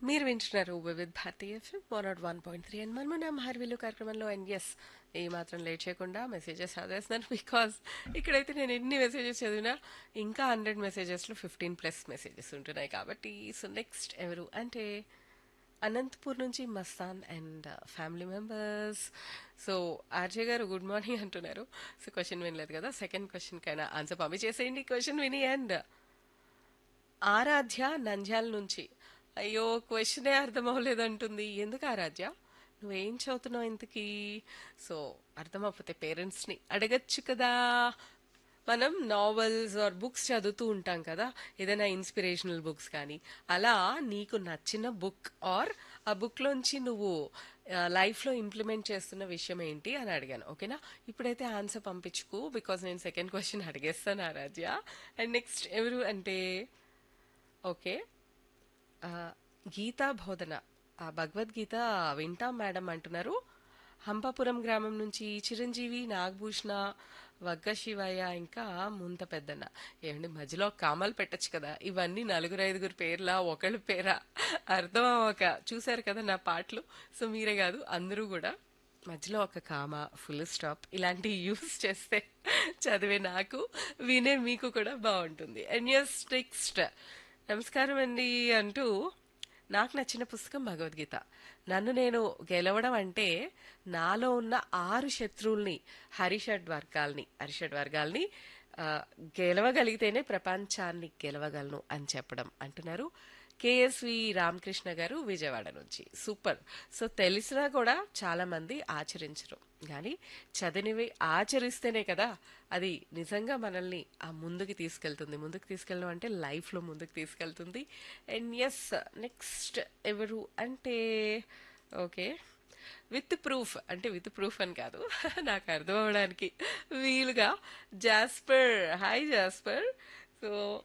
మీరు వింటున్నారు Vividh Bharati FM one nought one point three and మనము నా హార్విలు కార్యక్రమంలో అండ్ ఎస్ ఏ మాత్రం లేట్ చేయకుండా మెసేజెస్ చదివేస్తున్నాను బికాస్ ఇక్కడైతే నేను ఎన్ని మెసేజెస్ చదివినా ఇంకా హండ్రెడ్ మెసేజెస్లో ఫిఫ్టీన్ ప్లస్ మెసేజెస్ ఉంటున్నాయి కాబట్టి సో నెక్స్ట్ ఎవరు అంటే అనంతపూర్ నుంచి Mastan and family members so RJ గారు గుడ్ మార్నింగ్ అంటున్నారు సో క్వశ్చన్ వినలేదు కదా సెకండ్ క్వశ్చన్ కైనా ఆన్సర్ పంపించేసేయండి క్వశ్చన్ విని అండ్ ఆరాధ్య నంద్యాల నుంచి అయ్యో క్వశ్చనే అర్థం అవ్వలేదంటుంది ఎందుకు ఆరాధ్య నువ్వేం చదువుతున్నావు ఇంతకీ సో అర్థం అవ్వకపోతే పేరెంట్స్ని అడగచ్చు కదా మనం నావెల్స్ ఆర్ బుక్స్ చదువుతూ ఉంటాం కదా ఏదైనా ఇన్స్పిరేషనల్ బుక్స్ కానీ అలా నీకు నచ్చిన బుక్ ఆర్ ఆ బుక్లోంచి నువ్వు లైఫ్లో ఇంప్లిమెంట్ చేస్తున్న విషయం ఏంటి అని అడిగాను ఓకేనా ఇప్పుడైతే ఆన్సర్ పంపించుకు బికాస్ నేను సెకండ్ క్వశ్చన్ అడిగేస్తాను ఆరాధ్య అండ్ నెక్స్ట్ ఎవరు అంటే ఓకే ఆ, గీతా బోధన ఆ భగవద్గీత వింటాం మేడం అంటున్నారు హంపాపురం గ్రామం నుంచి చిరంజీవి నాగభూషణ వగ్గ శివయ్య ఇంకా ముంత పెద్దన్న ఏమండి మధ్యలో కామాలు పెట్టచ్చు కదా ఇవన్నీ నలుగురు ఐదుగురు పేర్లా ఒకళ్ళ పేరా అర్థం అవ్వక చూశారు కదా నా పాటలు సో మీరే కాదు అందరూ కూడా మధ్యలో ఒక కామ ఫుల్ స్టాప్ ఇలాంటివి యూస్ చేస్తే చదివే నాకు వినే మీకు కూడా బాగుంటుంది అండ్ ఎస్ నెక్స్ట్ నమస్కారం అండి అంటూ నాకు నచ్చిన పుస్తకం భగవద్గీత నన్ను నేను గెలవడం అంటే నాలో ఉన్న ఆరు శత్రువుల్ని హరిషడ్ వర్గాల్ని హరిషడ్ వర్గాల్ని ఆ, గెలవగలిగితేనే ప్రపంచాన్ని గెలవగలను అని చెప్పడం అంటున్నారు కేఎస్వి రామకృష్ణ గారు విజయవాడ నుంచి సూపర్ సో తెలిసినా కూడా చాలా మంది ఆచరించరు కానీ చదివినవి ఆచరిస్తేనే కదా అది నిజంగా మనల్ని ఆ ముందుకు తీసుకెళ్తుంది ముందుకు తీసుకెళ్ళడం అంటే లైఫ్లో ముందుకు తీసుకెళ్తుంది అండ్ ఎస్ నెక్స్ట్ ఎవరు అంటే ఓకే విత్ ప్రూఫ్ అంటే విత్ ప్రూఫ్ అని కాదు నాకు అర్థం అవడానికి వీలుగా జాస్పర్ హాయ్ జాస్పర్ సో